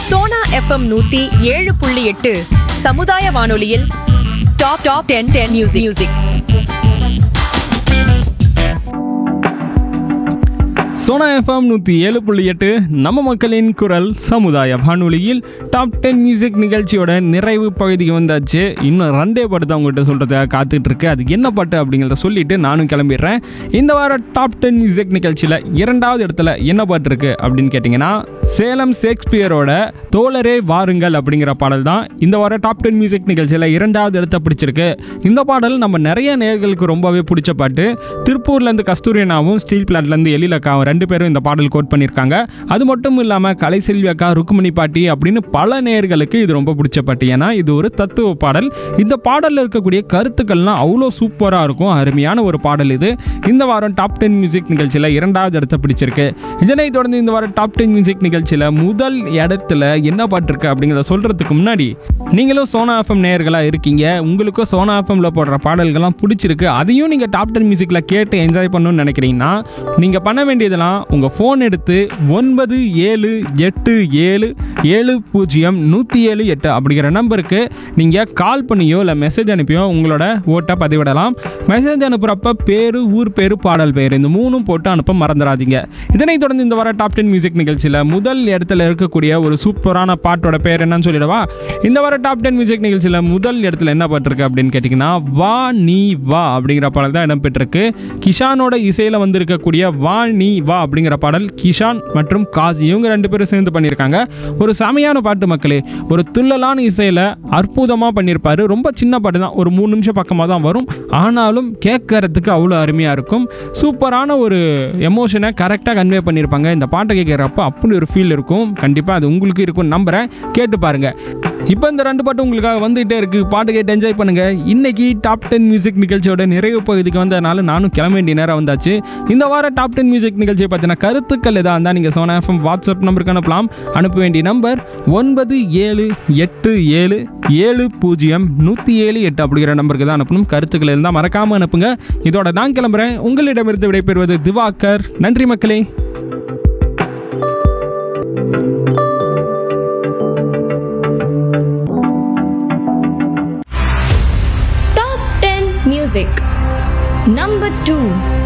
Sona FM நூத்தி ஏழு புள்ளி எட்டு சமுதாய வானொலியில் top top ten ten music music Sona FM நூற்றி ஏழு புள்ளி எட்டு நம்ம மக்களின் குரல் சமுதாய வானொலியில் டாப் டென் மியூசிக் நிகழ்ச்சியோட நிறைவு பகுதிக்கு வந்தாச்சு இன்னும் ரெண்டே பாட்டு தான் உங்கள்கிட்ட சொல்கிறதுக்காக காத்துட்டு இருக்கு அது என்ன பாட்டு அப்படிங்கிறத சொல்லிட்டு நானும் கிளம்பிடுறேன் இந்த வார டாப் டென் மியூசிக் நிகழ்ச்சியில் இரண்டாவது இடத்துல என்ன பாட்டு இருக்கு அப்படின்னு கேட்டிங்கன்னா சேலம் ஷேக்ஸ்பியரோட தோழரே வாருங்கள் அப்படிங்கிற பாடல் தான் இந்த வார டாப் டென் மியூசிக் நிகழ்ச்சியில் இரண்டாவது இடத்த பிடிச்சிருக்கு இந்த பாடல் நம்ம நிறைய நேர்களுக்கு ரொம்பவே பிடிச்ச பாட்டு திருப்பூர்லேருந்து கஸ்தூரியனாவும் ஸ்டீல் பிளாட்லேருந்து எழிலக்காவும் ரெண்டு பேரும் இந்த பாடல் கோட் பண்ணியிருக்காங்க அது மட்டும் இல்லாமல் கலைசெல்வி அக்கா ருக்குமணி பாட்டி அப்படின்னு பல நேர்களுக்கு இது ரொம்ப பிடிச்ச பாட்டு ஏன்னா இது ஒரு தத்துவ பாடல் இந்த பாடலில் இருக்கக்கூடிய கருத்துக்கள்லாம் அவ்வளோ சூப்பராக இருக்கும் அருமையான ஒரு பாடல் இது இந்த வாரம் டாப் டென் மியூசிக் நிகழ்ச்சியில் இரண்டாவது இடத்த பிடிச்சிருக்கு இதனைத் தொடர்ந்து இந்த வாரம் டாப் டென் மியூசிக் நிகழ்ச்சியில் முதல் இடத்துல என்ன பாட்டு இருக்கு அப்படிங்கிறத சொல்கிறதுக்கு முன்னாடி நீங்களும் சோனா எஃப்எம் நேயர்களாக இருக்கீங்க உங்களுக்கும் சோனா எஃப்எம்ல போடுற பாடல்கள்லாம் பிடிச்சிருக்கு அதையும் நீங்கள் டாப் டென் மியூசிக்கில் கேட்டு என்ஜாய் பண்ணணும்னு நினைக்கிறீங்கன்னா நீங்கள் பண்ண வேண்டியதெல்லாம் உங்கள் ஃபோன் எடுத்து ஒன்பது ஏழு எட்டு ஏழு ஏழு பூஜ்ஜியம் நூற்றி ஏழு எட்டு அப்படிங்கிற நம்பருக்கு நீங்கள் கால் பண்ணியோ இல்லை மெசேஜ் அனுப்பியோ உங்களோட ஓட்டை பதிவிடலாம் மெசேஜ் அனுப்புகிறப்ப பேர் ஊர் பேர் பாடல் பேர் இந்த மூணும் போட்டு அனுப்ப மறந்துடாதீங்க இதனைத் தொடர்ந்து இந்த வர டாப் டென் மியூசிக் நிகழ்ச்சியில் முதல் இடத்துல இருக்கக்கூடிய ஒரு சூப்பரான பாட்டோட பேர் என்னன்னு சொல்லிடவா இந்த வர டாப் டென் மியூசிக் நிகழ்ச்சியில் முதல் இடத்துல என்ன பாட்டிருக்கு அப்படின்னு கேட்டிங்கன்னா வா நீ வா அப்படிங்கிற பாடல் தான் இடம்பெற்றிருக்கு கிஷானோட இசையில் வந்திருக்கக்கூடிய வா நீ வா அப்படிங்கிற பாடல் கிஷான் மற்றும் காசி இவங்க ரெண்டு பேரும் சேர்ந்து பண்ணியிருக்காங்க ஒரு செமையான பாட்டு மக்களே ஒரு துள்ளலான இசையில் அற்புதமாக பண்ணியிருப்பாரு ரொம்ப சின்ன பாட்டு தான் ஒரு மூணு நிமிஷம் பக்கமாக தான் வரும் ஆனாலும் கேட்கறதுக்கு அவ்வளோ அருமையாக இருக்கும் சூப்பரான ஒரு எமோஷனை கரெக்டாக கன்வே பண்ணியிருப்பாங்க இந்த பாட்டை கேட்குறப்ப அப்படி ஒரு ஃபீல் இருக்கும் கண்டிப்பாக அது உங்களுக்கு இருக்கும் நம்புகிறேன் கேட்டு பாருங்க இப்போ இந்த ரெண்டு பாட்டு உங்களுக்காக வந்துகிட்டே இருக்கு பாட்டு கேட்டு என்ஜாய் பண்ணுங்க இன்னைக்கு டாப் டென் மியூசிக் நிகழ்ச்சியோட நிறைவு பகுதிக்கு வந்ததுனால நானும் கிளம்ப வேண்டிய நேரம் வந்தாச்சு இந்த வாரம் டாப் டென் மியூசிக் நிகழ்ச்சியை பார்த்தீங்கன்னா கருத்துக்கள் எதாக இருந்தால் நீங்கள் சோனா எஃப்எம் வாட்ஸ்அப் நம்பருக்கு அனுப்பலாம் அனுப்ப வேண்டிய நம்பர் ஒன்பது ஏழு எட்டு ஏழு ஏழு பூஜ்ஜியம் நூற்றி ஏழு எட்டு அப்படிங்கிற நம்பருக்கு தான் அனுப்பணும் கருத்துக்கள் இருந்தால் மறக்காமல் அனுப்புங்க இதோட நான் கிளம்புறேன் உங்களிடமிருந்து விடைபெறுவது திவாகர் நன்றி மக்களே Top 10 Music Number 2